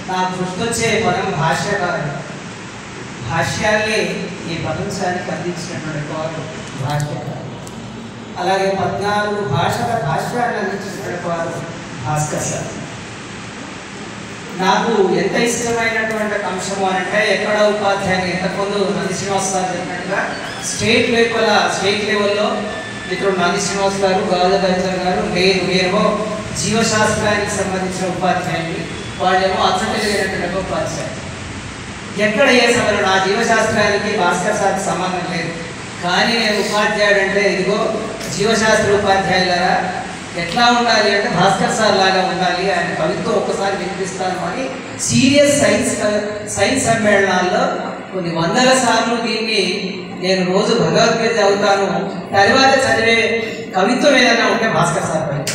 నాకు గుర్తొచ్చే పదం భాష్యకారుడు భాష్యాల్ని ఈ ప్రపంచానికి అందించినటువంటి వారు భాష్యకారులు అలాగే పద్నాలుగు భాషల భాష్యాన్ని అందించినటువంటి వారు భాస్కర్ సార్ నాకు ఎంత ఇష్టమైనటువంటి ఒక అంశము అంటే ఎక్కడ ఉపాధ్యాయులు ఇంతకుముందు నంది శ్రీనివాస్ గారు చెప్పినట్టుగా స్టేట్ లెవెల్ స్టేట్ లెవెల్లో మిత్రుడు నంది శ్రీనివాస్ గారు గౌరవరాజర్ గారు నేను నేనేమో జీవశాస్త్రానికి సంబంధించిన ఉపాధ్యాయులు వాళ్ళేమో అచ్చటమైనటువంటి ఉపాధ్యాయులు ఎక్కడ ఏ సభలో నా జీవశాస్త్రానికి భాస్కర్ సార్కి సంబంధం లేదు కానీ నేను ఉపాధ్యాయుడు అంటే ఇదిగో జీవశాస్త్ర ఉపాధ్యాయులరా ఎట్లా ఉండాలి అంటే భాస్కర్ సార్ లాగా ఉండాలి ఆయన కవిత్వం ఒక్కసారి వినిపిస్తాను అని సీరియస్ సైన్స్ సైన్స్ సమ్మేళనాల్లో కొన్ని వందల సార్లు దీన్ని నేను రోజు భగవద్గీత చదువుతాను తర్వాత చదివే కవిత్వం ఏదైనా ఉంటే భాస్కర్ సార్ పై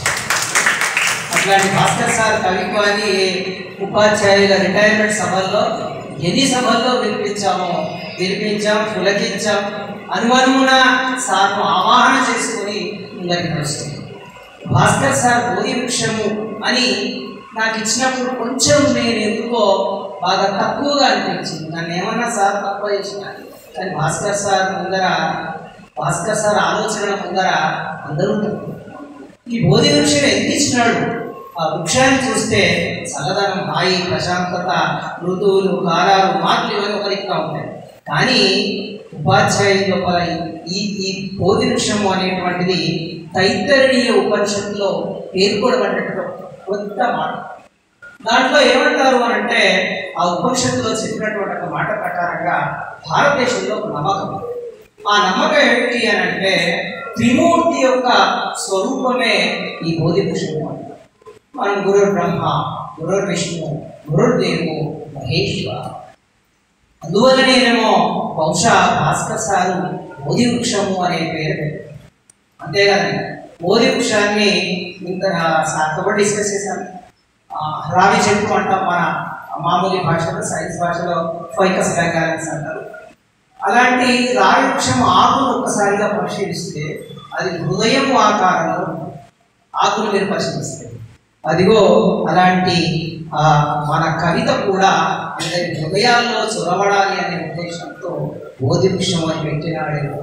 అట్లాంటి భాస్కర్ సార్ కవిత్వాన్ని ఉపాధ్యాయుల రిటైర్మెంట్ సభల్లో ఎన్ని సభల్లో వినిపించామో వినిపించాం పులకించాం అనువనుమున సార్ను ఆవాహన చేసుకుని ముందరికి నడుస్తుంది భాస్కర్ సార్ బోధి వృక్షము అని నాకు ఇచ్చినప్పుడు కొంచెం నేను ఎందుకో బాగా తక్కువగా అనిపించింది నన్ను ఏమన్నా సార్ తక్కువ చేసిన కానీ భాస్కర్ సార్ ముందర భాస్కర్ సార్ ఆలోచన ముందర అందరూ తక్కువ ఈ బోధి వృక్షం ఎంత ఇచ్చినాడు ఆ వృక్షాన్ని చూస్తే చల్లదనం హాయి ప్రశాంతత ఋతువులు కాలాలు మార్పులు ఇవన్నీ ఒకరిగా ఉంటాయి కానీ ఉపాధ్యాయుల లోపల ఈ ఈ బోధి వృక్షము అనేటువంటిది తైత్తరీయ ఉపనిషత్తులో పేర్కొనబడినటువంటి కొత్త మాట దాంట్లో ఏమంటారు అని అంటే ఆ ఉపనిషత్తులో చెప్పినటువంటి ఒక మాట ప్రకారంగా భారతదేశంలో ఒక నమ్మకం ఆ నమ్మకం ఏమిటి అని అంటే త్రిమూర్తి యొక్క స్వరూపమే ఈ బోధి వృక్షము మనం గురు బ్రహ్మ గురు విష్ణు గురుదేవు మహేశ్వర అందువల్లనేమో బహుశా భాస్కర్ సారు బోధి వృక్షము అనే పేరు పెట్టారు. అంతేగాని బోధి వృక్షాన్ని ఇంత సార్తో డిస్కస్ చేశాను ఆ, రావి చెట్టు అంటాం మన మామూలు భాషలో సైన్స్ భాషలో ఫైకస్ బ్యాగాలన్స్ అంటారు అలాంటి రావి వృక్షం ఆకును ఒక్కసారిగా పరిశీలిస్తే అది హృదయం ఆకారంలో ఉంది. ఆకును మీరు పరిశీలిస్తే అదిగో అలాంటి ఆ, మన కవిత కూడా అందరి హృదయాల్లో చొరబడాలి అనే ఉద్దేశంతో బోధి వృక్షం అని పెట్టినాడేమో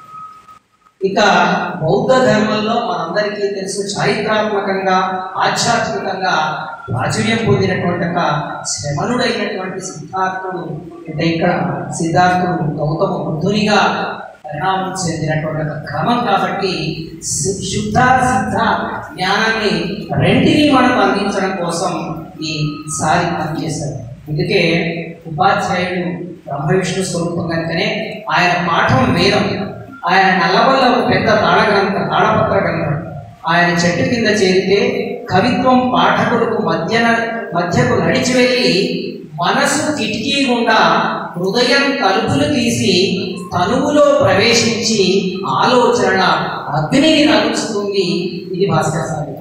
ఇక బౌద్ధ ధర్మంలో మనందరికీ తెలుసు చారిత్రాత్మకంగా ఆధ్యాత్మికంగా ప్రాచుర్యం పొందినటువంటి ఒక శ్రమణుడైనటువంటి సిద్ధార్థుడు అంటే ఇక్కడ సిద్ధార్థుడు గౌతమ బుద్ధునిగా పరిణామం చెందినటువంటి ఒక క్రమం కాబట్టి సి- శుద్ధ సిద్ధ జ్ఞానాన్ని రెంటిని మనకు అందించడం కోసం ఈ సారి పనిచేశారు అందుకే ఉపాధ్యాయుడు బ్రహ్మ విష్ణు స్వరూపం కనుకనే ఆయన పాఠం వేదం ఆయన నల్లవల్ల ఒక పెద్ద తాళగ్రంథ తాళపత్ర గ్రంథం ఆయన చెట్టు కింద చేరితే కవిత్వం పాఠకులకు మధ్యన మధ్యకు నడిచి వెళ్ళి మనసు కిటికీ గుండా హృదయం తలుపులు తీసి తనువులో ప్రవేశించి ఆలోచన అగ్నిని నడుస్తుంది ఇది భాస్కర్ సార్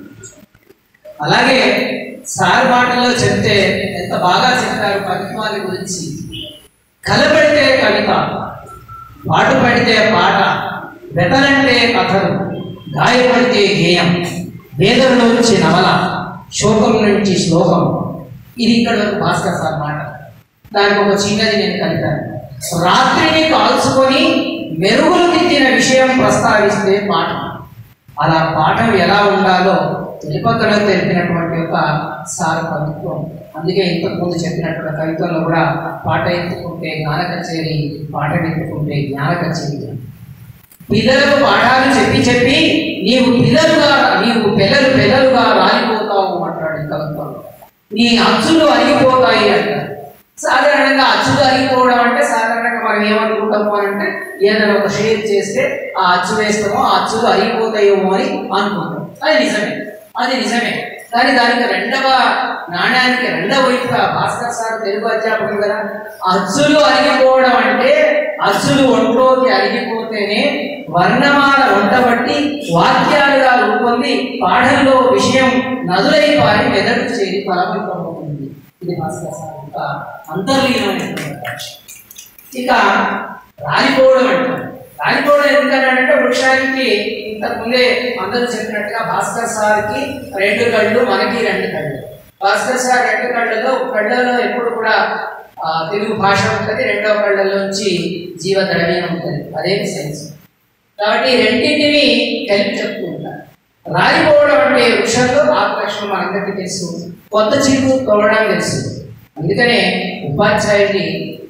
అలాగే సార్ మాటల్లో చెప్తే ఎంత బాగా చెప్పారు కవిత్వాన్ని గురించి కలబడితే కవిత పాటు పడితే పాట వెతలంటే కథలు గాయపడితే గేయం వేదన నుంచి నవల శోకం నుంచి శ్లోకం ఇది ఇక్కడ వరకు భాస్కర్ సార్ మాట దానికి ఒక చిన్నది నేను కలిపాను రాత్రిని కాల్చుకొని మెరుగులు దిద్దిన విషయం ప్రస్తావిస్తే పాఠం అలా పాఠం ఎలా ఉండాలో తెలుపకడం తెలిపినటువంటి ఒక సార్ కవిత్వం అందుకే ఇంతకు ముందు చెప్పినటువంటి కవిత్వంలో కూడా పాట ఎత్తుకుంటే జ్ఞాన కచేరి పాట ఎత్తుకుంటే జ్ఞాన కచేరి పిల్లలకు పాఠాలు చెప్పి చెప్పి నీవు పిల్లలుగా నీవు పిల్లలు పిల్లలుగా రాలిపోతావు అంటాడు ఈ కవిత్వంలో నీ అచ్చులు అరిగిపోతాయి అంటారు సాధారణంగా అచ్చులు అరిగిపోవడం అంటే సాధారణంగా మనం ఏమనుకుంటాము అని అంటే ఏదైనా ఒక షేర్ చేస్తే ఆ అచ్చు వేస్తామో ఆ అచ్చులు అరిగిపోతాయేమో అని అనుకుంటాం అది నిజమే అది నిజమే కానీ దానికి రెండవ నాణ్యానికి రెండవ వైపుగా భాస్కర్ సార్ తెలుగు అధ్యాపకులు కదా అచ్చులు అరిగిపోవడం అంటే అచ్చులు ఒంట్లోకి అరిగిపోతేనే వర్ణమాల వంటబట్టి వాక్యాలుగా రూపొంది పాఠంలో విషయం నదులై పారి మెదడు చేరి ఫలవంతమవుతుంది ఇది భాస్కర్ సార్ యొక్క అంతర్లీనమైనటువంటి లక్ష్యం. ఇక రాలిపోవడం అంటారు రాలిపోవడం ఎందుకనంటే వృక్షానికి ఇంతకు ముందే అందరూ చెప్పినట్టుగా భాస్కర్ సార్కి రెండు కళ్ళు మనకి రెండు కళ్ళు భాస్కర్ సార్ రెండు కళ్ళలో ఒక కళ్ళలో ఎప్పుడు కూడా ఆ, తెలుగు భాష ఉంటుంది రెండో కళ్ళలోంచి జీవ ద్రవ్యం ఉంటుంది అదేమి సైన్స్ కాబట్టి ఈ రెండింటిని కలిపి చెప్తూ ఉంటారు రాలిపోవడం అంటే వృక్షంలో ఆకర్షణ మనందరికీ తెలుసు కొత్త చిరుకు తోవడం తెలుసు అందుకనే ఉపాధ్యాయుడిని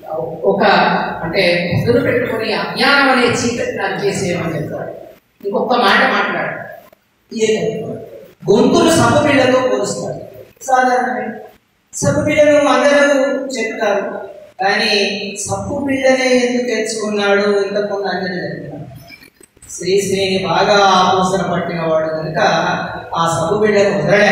ఒక అంటే మొదలు పెట్టుకుని అజ్ఞానం అనే చీకటి నాకు చేసేయమని చెప్తాడు ఇంకొక మాట మాట్లాడు ఇదే కాదు. గొంతులు సబ్బుబిళ్ళతో పోలుస్తారు సాధారణమే సబ్బుబిళ్ళను అందరూ చెప్తారు కానీ సబ్బు బిళ్ళనే ఎందుకు తెచ్చుకున్నాడు ఇంతకుముందు అందరూ చెప్తున్నారు శ్రీశ్రీని బాగా ఆపోసన పట్టిన వాడు కనుక ఆ సబ్బు బిడ్డను వదలడే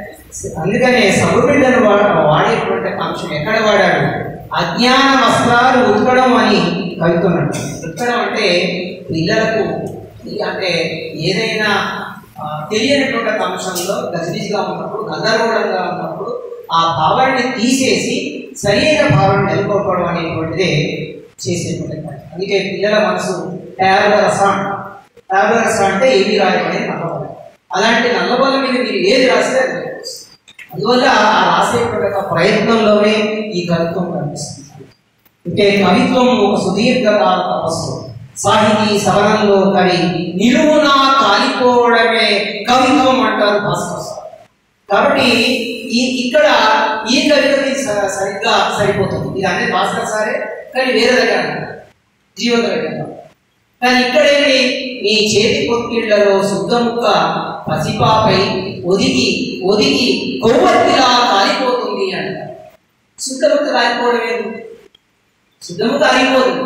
అందుకనే సబ్బు బిడ్డను వాడ వాడేటువంటి అంశం ఎక్కడ వాడాడు అజ్ఞాన వస్త్రాలు ఉతకడం అని కలుగుతున్నాడు ఉతకడం అంటే పిల్లలకు ఈ అంటే ఏదైనా ఆ, తెలియనటువంటి ఒక అంశంలో గజిబిజిగా ఉన్నప్పుడు గందరగోళంగా ఉన్నప్పుడు ఆ భావాన్ని తీసేసి సరైన భావాన్ని నెలకొల్పడం అనేటువంటిదే చేసేటువంటి పని అందుకే పిల్లల మనసు ట్యాబ్ల రసం ట్యాబ్ల రసం అంటే ఏమి రాయడం అనేది నల్లబల్ల అలాంటి నల్లబల్ల మీద మీరు ఏది రాస్తే అది రాయవచ్చు. అందువల్ల ఆ రాసేటువంటి ఒక ప్రయత్నంలోనే ఈ కవిత్వం కనిపిస్తుంది అంటే కవిత్వం ఒక సుదీర్ఘకాల తపస్సు సాహితీ సవరంలో కవి నిలువునా కాలిపోవడమే కవిత్వం అంటారు భాస్కర్ సార్ కాబట్టి ఈ ఇక్కడ ఈ కవితకి స- సరిగ్గా సరిపోతుంది ఇది అనేది భాస్కర్ సారే కానీ వేరే దగ్గర అన్నారు. జీవన దగ్గర కానీ ఇక్కడేమి నీ చేతి పొత్తిళ్లలో శుద్ధముక్క పసిపాపై ఒదిగి ఒదిగి కొవ్వొత్తిలా కాలిపోతుంది అంటారు శుద్ధముక్క కాలిపోవడం ఏంటి శుద్ధముక్క అరిగిపోదు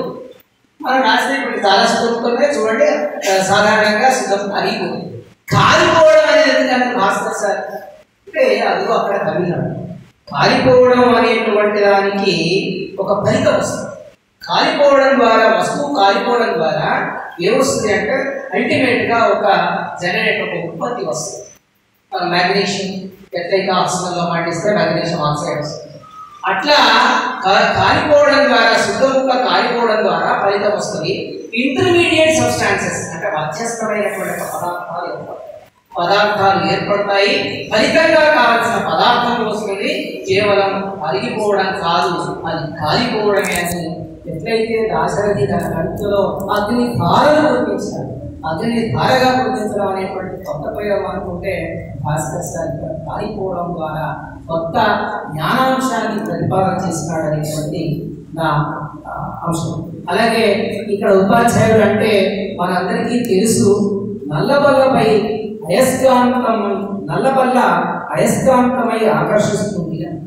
మనం రాసినటువంటి చాలా శుద్ధముక్కలే చూడండి ఆ, సాధారణంగా శుద్ధముక్క అరిగిపోదు కాలిపోవడం అనేది ఎందుకంటే భాస్కర్ సార్ అంటే అదిగో అక్కడ కవిన్నాడు కాలిపోవడం అనేటువంటి దానికి ఒక ఫలితం వస్తుంది కాలిపోవడం ద్వారా వస్తువు కాలిపోవడం ద్వారా ఏమొస్తుంది అంటే అల్టిమేట్ గా ఒక జనరేట్ ఒక ఉత్పత్తి వస్తుంది మన మ్యాగ్నీషియం ఎట్లయితే ఆక్సిజన్లో మాటిస్తే మ్యాగ్నీషియం ఆక్సైడ్ వస్తుంది అట్లా కా- కాలిపోవడం ద్వారా శుద్ధముగా కాలిపోవడం ద్వారా ఫలితం వస్తుంది ఇంటర్మీడియట్ సబ్స్టాన్సెస్ అంటే మధ్యస్థమైనటువంటి పదార్థాలు ఏర్పడతాయి పదార్థాలు ఏర్పడతాయి ఫలితంగా కావాల్సిన పదార్థం వస్తుంది కేవలం అరిగిపోవడం కాదు అది కాలిపోవడమే అని ఎట్లయితే దాశరథి తన కవితలో అగ్ని ధారను గుర్తించాడు అగ్ని ధారగా గుర్తించడం అనేటువంటి కొత్త ప్రయోగం అనుకుంటే భాస్కర్ సార్ ఇక్కడ కాలిపోవడం ద్వారా కొత్త జ్ఞానాంశాన్ని ప్రతిపాదన చేసినాడు అనేటువంటి నా ఆ, అంశం అలాగే ఇక్కడ ఉపాధ్యాయుడు అంటే మనందరికీ తెలుసు నల్లబల్లపై అయస్కాంతం నల్లబల్ల అయస్కాంతమై ఆకర్షిస్తుంది అని.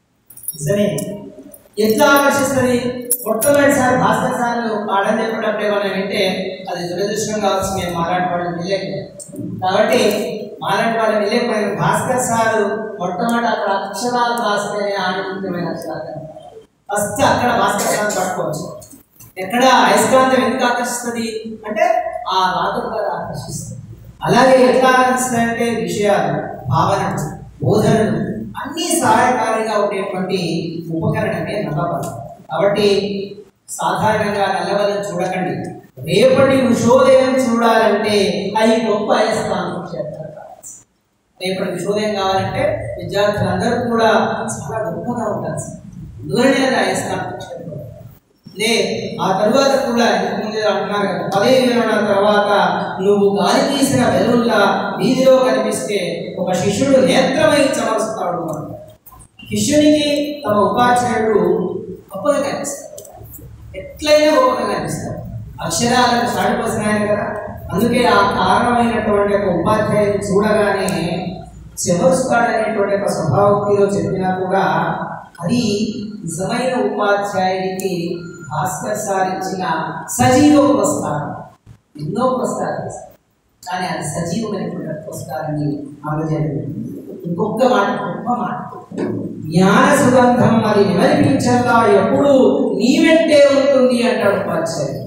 నిజమే ఎట్లా ఆకర్షిస్తుంది మొట్టమొదటిసారి భాస్కర్ సార్ పాఠం చెప్పేటప్పుడు ఏమైనా వింటే అది దురదృష్టం కావచ్చు మేము మాట్లాడుకోవడం వెళ్ళలేదు కాబట్టి మాట్లాడుకోవడం వెళ్ళకపోయిన భాస్కర్ సార్ మొట్టమొదటి అక్కడ అక్షరాలు రాస్తేనే ఆనందమైన అక్షరాలు ఫస్ట్ అక్కడ భాస్కర్ సార్ పట్టుకోవచ్చు ఎక్కడ అయస్కాంతం ఎందుకు ఆకర్షిస్తుంది అంటే ఆ రాత ద్వారా ఆకర్షిస్తుంది అలాగే ఎట్లా ఆకర్షిస్తుంది అంటే విషయాలు భావనలు బోధనలు అన్ని సహాయకారిగా ఉండేటువంటి ఉపకరణమే నల్లబలం కాబట్టి సాధారణంగా నల్లబలం చూడకండి రేపటి ఉషోదయం చూడాలంటే అది గొప్ప అయస్కాంతం క్షేత్రం కావాలి. రేపటి విషోదయం కావాలంటే విద్యార్థులందరూ కూడా చాలా గొప్పగా ఉంటారు అందువలనే అది అయస్కాంతం క్షేత్రం లే ఆ తరువాత కూడా ఇంతకుముందే అంటున్నారు కదా పదవి విరమణ తర్వాత నువ్వు గాలి తీసిన వెలుగులా వీధిలో కనిపిస్తే ఒక శిష్యుడు నేత్రమై చమరుస్తాడు అన్నాడు. శిష్యునికి తమ ఉపాధ్యాయుడు గొప్పగా కనిపిస్తాడు ఎట్లయినా గొప్పగా కనిపిస్తాడు అక్షరాలకు సాడిపోసిన ఆయన కదా అందుకే ఆ కారణమైనటువంటి ఒక ఉపాధ్యాయుడు చూడగానే చెమరుస్తాడనేటువంటి ఒక స్వభావక్తిలో చెప్పినా కూడా అది నిజమైన ఉపాధ్యాయుడికి భాస్కర్ సార్ ఇచ్చిన సజీవ పురస్కారం ఎన్నో పురస్కారాలు ఇస్తారు. కానీ అది సజీవమైనటువంటి పురస్కారాన్ని అందజేయలేదు ఇంకొక మాట గొప్ప మాట జ్ఞాన సుగంధం అది నిమరిపించల్లా ఎప్పుడు నీ వెంటే ఉంటుంది అంటాడు ఉపాధ్యాయుడు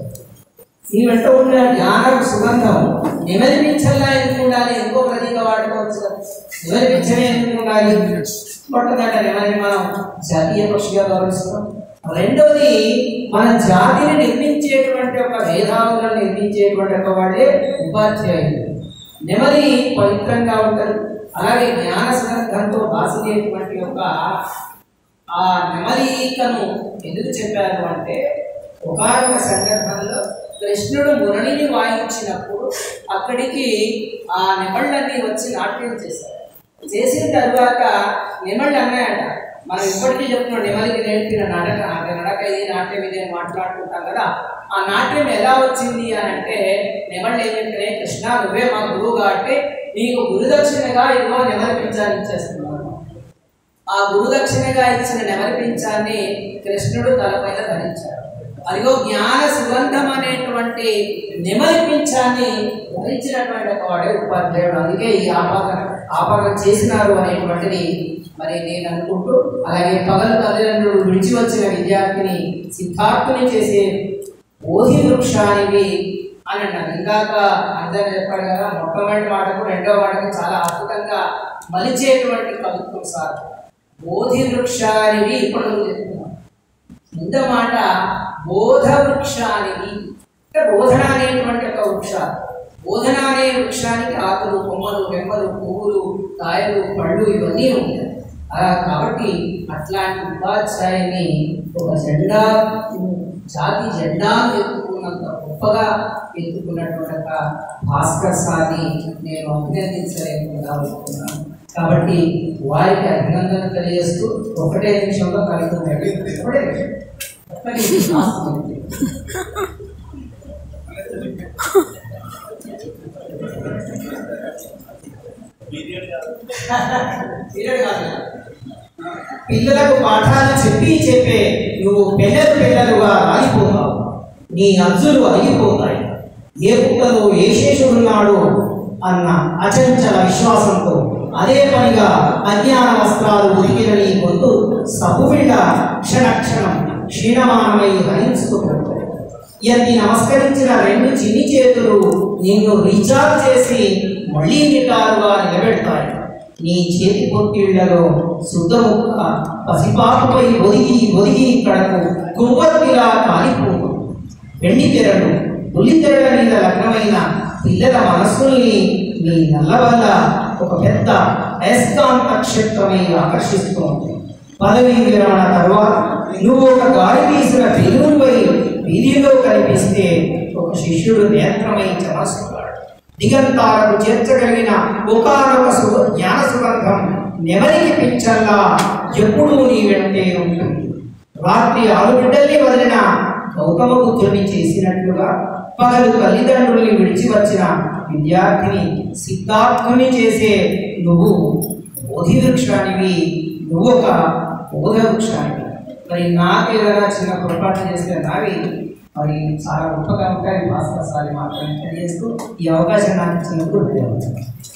నీ వెంట ఉన్న జ్ఞాన సుగంధం నిమరిపించల్లా ఎందుకు ఉండాలి ఇంకో ప్రతీక వాడుకోవచ్చు కదా. నిమరిపించలే ఎందుకు ఉండాలి మొట్టమొదట నిమరి మనం జాతీయ పక్షిగా గౌరవిస్తున్నాం రెండవది మన జాతిని నిర్మించేటువంటి ఒక వేదాలను నిర్మించేటువంటి ఒక వాడే ఉపాధ్యాయుడు నెమలి పవిత్రంగా ఉంటారు అలాగే జ్ఞాన సుగంధంతో భాసినేటువంటి యొక్క ఆ నెమలికను ఎందుకు చెప్పారు అంటే ఒకనొక సందర్భంలో కృష్ణుడు మురళిని వాయించినప్పుడు అక్కడికి ఆ నెమళ్ళన్నీ వచ్చి నాట్యం చేశారు చేసిన తర్వాత నెమళ్ళు అన్నాయట మనం ఇప్పటికీ చెప్తున్నాం నెమలికి నేర్పిన నడక అంటే నడక ఇది నాట్యం ఇది అని మాట్లాడుకుంటాం కదా ఆ నాట్యం ఎలా వచ్చింది అని అంటే నెమళ్ళు ఏం చెప్పినాయి కృష్ణ నువ్వే మా గురువు కాబట్టి నీకు గురుదక్షిణగా ఇదిగో నెమలి పింఛాన్ని ఇచ్చేస్తున్నాను ఆ గురుదక్షిణగా ఇచ్చిన నెమలి పింఛాన్ని కృష్ణుడు తలపైన ధరించాడు అదిగో జ్ఞాన సుగంధం అనేటువంటి నెమలి పింఛాన్ని ధరించినటువంటి ఒక వాడే ఉపాధ్యాయుడు అందుకే ఈ ఆపాదన ఆపాదన చేసినారు అనేటువంటిది మరి నేను అనుకుంటూ అలాగే పగలు తల్లిదండ్రులు విడిచి వచ్చిన విద్యార్థిని సిద్ధార్థుని చేసే ఓహి వృక్షానివి అని అన్నారు ఇందాక అందరూ చెప్పాడు కదా మొట్టమొదటి మాటకు రెండో మాటకు చాలా అద్భుతంగా మలిచేటువంటి కవిత్వం సార్ బోధి వృక్షానివి ఇప్పుడు చెప్తున్నాం ముందు మాట బోధ వృక్షానికి అంటే బోధన అనేటువంటి ఒక వృక్ష బోధన అనే వృక్షానికి ఆకులు కొమ్మలు వెమ్మలు పువ్వులు కాయలు పళ్ళు ఇవన్నీ ఉంటాయి అలా కాబట్టి అట్లాంటి ఉపాధ్యాయుని ఒక జెండా జాతి జెండా ఎత్తుకున్నంత గొప్పగా ఎత్తుకున్నటువంటి ఒక భాస్కర్ సార్ని నేను అభినందించలేకుండా అనుకున్నాను కాబట్టి వారికి అభినందన తెలియజేస్తూ ఒకటే నిమిషంలో కవిత ఒకటే నిమిషం. ఒక్క నిమిషం ఆస్తుంది. పీరియడ్ కాదు కదా. పిల్లలకు పాఠాలు చెప్పి చెప్పే నువ్వు పిల్లలు పిల్లలుగా రాలిపోతావు నీ అంచులు అరిగిపోతాయి ఏ పుట్టలో ఏ శేషుడున్నాడు అన్న అచంచల విశ్వాసంతో అదే పనిగా అజ్ఞాన వస్త్రాలు ఉరికిన నీ గొంతు సబ్బుబిళ్ళ క్షణక్షణం క్షీణమానమై హరించుకుపోతాయి ఎత్తి నమస్కరించిన రెండు చిన్ని చేతులు నిన్ను రీఛార్జ్ చేసి మళ్ళీ నిటారుగా నిలబెడతాయి నీ చేతి పొట్టిళ్లలో శుద్ధముక్క పసిపాపుపై ఒదిగి ఒదిగి ఇక్కడకు కొవ్వొత్తిలా కాలిపోతుంది వెండి తెరలు బుల్లి తెరల మీద లగ్నమైన పిల్లల మనస్సుల్ని నీ నల్ల వల్ల ఒక పెద్ద అయస్కాంత క్షేత్రమై ఆకర్షిస్తోంది పదవీ విరమణ తరువాత నువ్వు ఒక గాలి తీసిన బెలూన్పై వీధిలో కనిపిస్తే ఒక శిష్యుడు నేత్రమై చమస్తున్నాడు దిగంతాలకు చేర్చగలిగిన ఒకనొక సు జ్ఞాన సుగంధం నెమలికి పించల్లా ఎప్పుడూ నీ వెంటే ఉంటుంది రాత్రి ఆలుబిడ్డల్ని వదిలిన గౌతమ బుద్ధుని చేసినట్లుగా పగలు తల్లిదండ్రుల్ని విడిచి వచ్చిన విద్యార్థిని సిద్ధార్థుని చేసే నువ్వు బోధి వృక్షానివి నువ్వు ఒక బోధ వృక్షానివి మరి నాకు ఏదైనా చిన్న పొరపాటు చేస్తే నావి మరి చాలా గొప్పగా ఉంటాయి భాస్కర్ సారి మాత్రమే తెలియజేస్తూ ఈ అవకాశం నాకు ఇచ్చినందుకు ధన్యవాదాలు